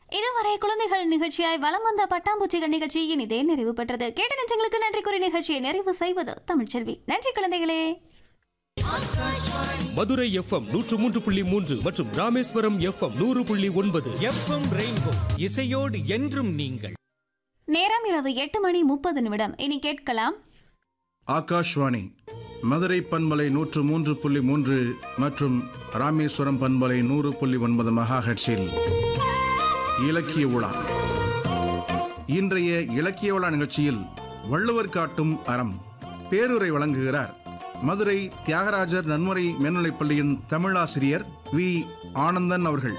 இதுவரை குழந்தைகள் நிகழ்ச்சியாய் வலம் வந்த பட்டாம்பூச்சிகள் நிகழ்ச்சி இனிதே நிறைவு பெற்றது கேட்ட நெஞ்சங்களுக்கு நன்றி கூறி நிகழ்ச்சியை நிறைவு செய்வது தமிழ்ச்செல்வி நன்றி குழந்தைகளே மதுரை எஃப்எம் நூற்று மூன்று புள்ளி மூன்று மற்றும் ராமேஸ்வரம் எஃப்எம் நூறு புள்ளி ஒன்பது எஃப்எம் ரெயின்போ இசையோடு என்றும் நீங்கள் நேரம் இரவு எட்டு மணி முப்பது நிமிடம் இனி கேட்கலாம் ஆகாஷ்வாணி மதுரை பண்பலை நூற்று மூன்று புள்ளி மூன்று மற்றும் ராமேஸ்வரம் பண்பலை நூறு புள்ளி ஒன்பது மெகா ஹெர்ட்ஸில் இலக்கிய உலா இன்றைய இலக்கிய உலா நிகழ்ச்சியில் வள்ளுவர் காட்டும் அறம் பேருரை வழங்குகிறார் மதுரை தியாகராஜர் நன்முறை மேல்நிலைப் பள்ளியின் தமிழாசிரியர் வி ஆனந்தன் அவர்கள்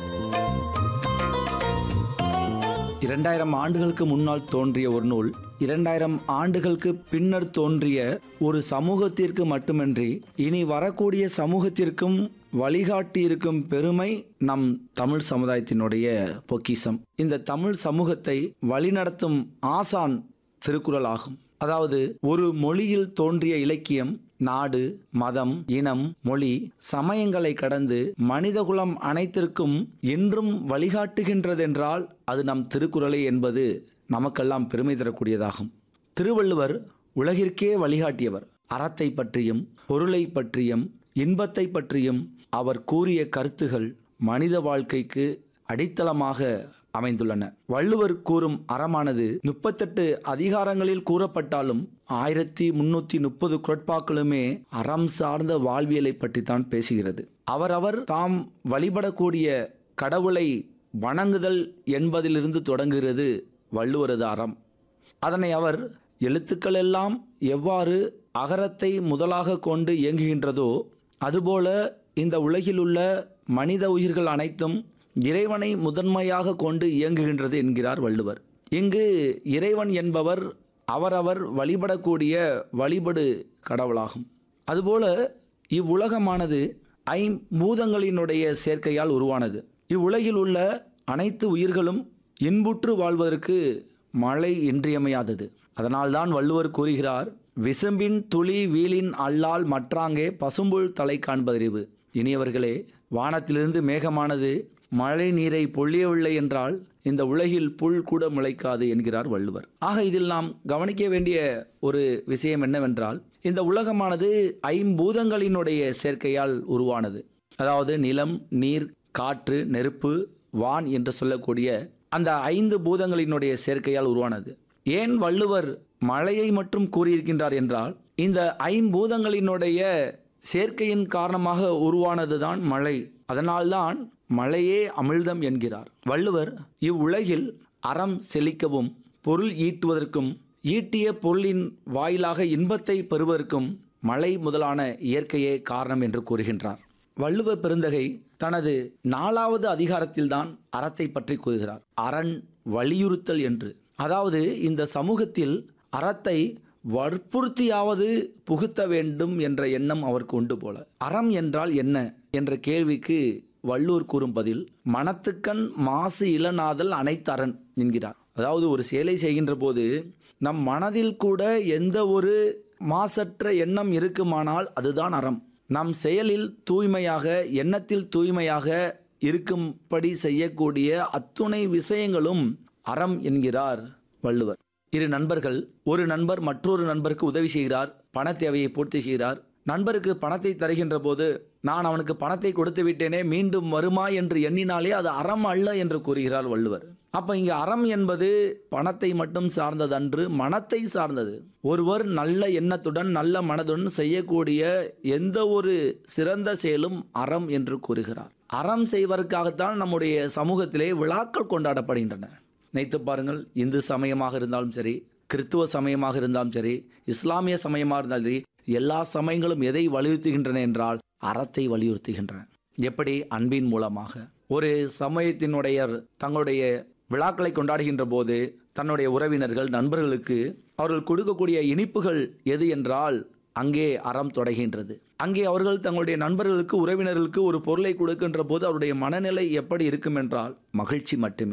இரண்டாயிரம் ஆண்டுகளுக்கு முன்னால் தோன்றிய ஒரு நூல் இரண்டாயிரம் ஆண்டுகளுக்கு பின்னர் தோன்றிய ஒரு சமூகத்திற்கு மட்டுமின்றி இனி வரக்கூடிய சமூகத்திற்கும் வழிகாட்டி இருக்கும் பெருமை நம் தமிழ் சமுதாயத்தினுடைய பொக்கிஷம் இந்த தமிழ் சமூகத்தை வழிநடத்தும் ஆசான் திருக்குறள் ஆகும் அதாவது ஒரு மொழியில் தோன்றிய இலக்கியம் நாடு மதம் இனம் மொழி சமயங்களை கடந்து மனிதகுலம் அனைத்திற்கும் என்றும் வழிகாட்டுகின்றதென்றால் அது நம் திருக்குறளே என்பது நமக்கெல்லாம் பெருமை தரக்கூடியதாகும் திருவள்ளுவர் உலகிற்கே வழிகாட்டியவர் அறத்தை பற்றியும் பொருளை பற்றியும் இன்பத்தை பற்றியும் அவர் கூறிய கருத்துகள் மனித வாழ்க்கைக்கு அடித்தளமாக அமைந்துள்ளன வள்ளுவர் கூறும் அறமானது முப்பத்தெட்டு அதிகாரங்களில் கூறப்பட்டாலும் ஆயிரத்தி முன்னூத்தி முப்பது குரட்பாக்களுமே அறம் சார்ந்த வாழ்வியலை பற்றித்தான் பேசுகிறது அவரவர் தாம் வழிபடக்கூடிய கடவுளை வணங்குதல் என்பதிலிருந்து தொடங்குகிறது வள்ளுவரது அறம் அதனை அவர் எழுத்துக்கள் எல்லாம் எவ்வாறு அகரத்தை முதலாக கொண்டு இயங்குகின்றதோ அதுபோல இந்த உலகில் உள்ள மனித உயிர்கள் அனைத்தும் இறைவனை முதன்மையாக கொண்டு இயங்குகின்றது என்கிறார் வள்ளுவர் இங்கு இறைவன் என்பவர் அவரவர் வழிபடக்கூடிய வழிபடு கடவுளாகும் அதுபோல இவ்வுலகமானது ஐம்பூதங்களினுடைய சேர்க்கையால் உருவானது இவ்வுலகில் உள்ள அனைத்து உயிர்களும் இன்புற்று வாழ்வதற்கு மழை இன்றியமையாதது அதனால்தான் வள்ளுவர் கூறுகிறார் விசும்பின் துளி வீலின் அல்லால் மற்றாங்கே பசும்புல் தலை காண்பதறிவு இனியவர்களே வானத்திலிருந்து மேகமானது மழை நீரை பொழியவில்லை என்றால் இந்த உலகில் புல் கூட முளைக்காது என்கிறார் வள்ளுவர் ஆக இதில் நாம் கவனிக்க வேண்டிய ஒரு விஷயம் என்னவென்றால் இந்த உலகமானது ஐம்பூதங்களினுடைய சேர்க்கையால் உருவானது அதாவது நிலம் நீர் காற்று நெருப்பு வான் என்று சொல்லக்கூடிய அந்த ஐந்து பூதங்களினுடைய சேர்க்கையால் உருவானது ஏன் வள்ளுவர் மழையை மட்டும் கூறியிருக்கின்றார் என்றால் இந்த ஐம்பூதங்களினுடைய சேர்க்கையின் காரணமாக உருவானதுதான் மழை அதனால்தான் மழையே அமிழ்தம் என்கிறார் வள்ளுவர் இவ்வுலகில் அறம் செழிக்கவும் பொருள் ஈட்டுவதற்கும் ஈட்டிய பொருளின் வாயிலாக இன்பத்தை பெறுவதற்கும் மழை முதலான இயற்கையே காரணம் என்று கூறுகின்றார் வள்ளுவ பெருந்தகை தனது நாலாவது அதிகாரத்தில்தான் அறத்தை பற்றி கூறுகிறார் அரண் வலியுறுத்தல் என்று அதாவது இந்த சமூகத்தில் அறத்தை வற்புறுத்தியாவது புகுத்த வேண்டும் என்ற எண்ணம் அவருக்கு உண்டு போல அறம் என்றால் என்ன என்ற கேள்விக்கு வள்ளூர் கூறும் பதில் மனத்துக்கண் மாசு இளநாதல் அனைத்து அரண் என்கிறார் அதாவது ஒரு செயலை செய்கின்ற போது நம் மனதில் கூட எந்த ஒரு மாசற்ற எண்ணம் இருக்குமானால் அதுதான் அறம் நம் செயலில் தூய்மையாக எண்ணத்தில் தூய்மையாக இருக்கும்படி செய்யக்கூடிய அத்துணை விஷயங்களும் அறம் என்கிறார் வள்ளுவர் இரு நண்பர்கள் ஒரு நண்பர் மற்றொரு நண்பருக்கு உதவி செய்கிறார் பண தேவையை பூர்த்தி செய்கிறார் நண்பருக்கு பணத்தை தருகின்ற போது நான் அவனுக்கு பணத்தை கொடுத்து விட்டேனே மீண்டும் வருமா என்று எண்ணினாலே அது அறம் அல்ல என்று கூறுகிறார் வள்ளுவர் அப்ப இங்க அறம் என்பது பணத்தை மட்டும் சார்ந்ததன்று மனத்தை சார்ந்தது ஒருவர் நல்ல எண்ணத்துடன் நல்ல மனதுடன் செய்யக்கூடிய எந்த ஒரு சிறந்த செயலும் அறம் என்று கூறுகிறார் அறம் செய்வதற்காகத்தான் நம்முடைய சமூகத்திலே விழாக்கள் கொண்டாடப்படுகின்றன நினைத்து பாருங்கள் இந்து சமயமாக இருந்தாலும் சரி கிறித்துவ சமயமாக இருந்தாலும் சரி இஸ்லாமிய சமயமாக இருந்தாலும் சரி எல்லா சமயங்களும் எதை வலியுறுத்துகின்றன என்றால் அறத்தை வலியுறுத்துகின்றன எப்படி அன்பின் மூலமாக ஒரு சமயத்தினுடைய தங்களுடைய விழாக்களை கொண்டாடுகின்ற போது தன்னுடைய உறவினர்கள் நண்பர்களுக்கு அவர்கள் கொடுக்கக்கூடிய இனிப்புகள் எது என்றால் அங்கே அறம் தொடங்குகின்றது அங்கே அவர்கள் தங்களுடைய நண்பர்களுக்கு உறவினர்களுக்கு ஒரு பொருளை கொடுக்கின்ற போது அவருடைய மனநிலை எப்படி இருக்கும் என்றால் மகிழ்ச்சி மட்டுமே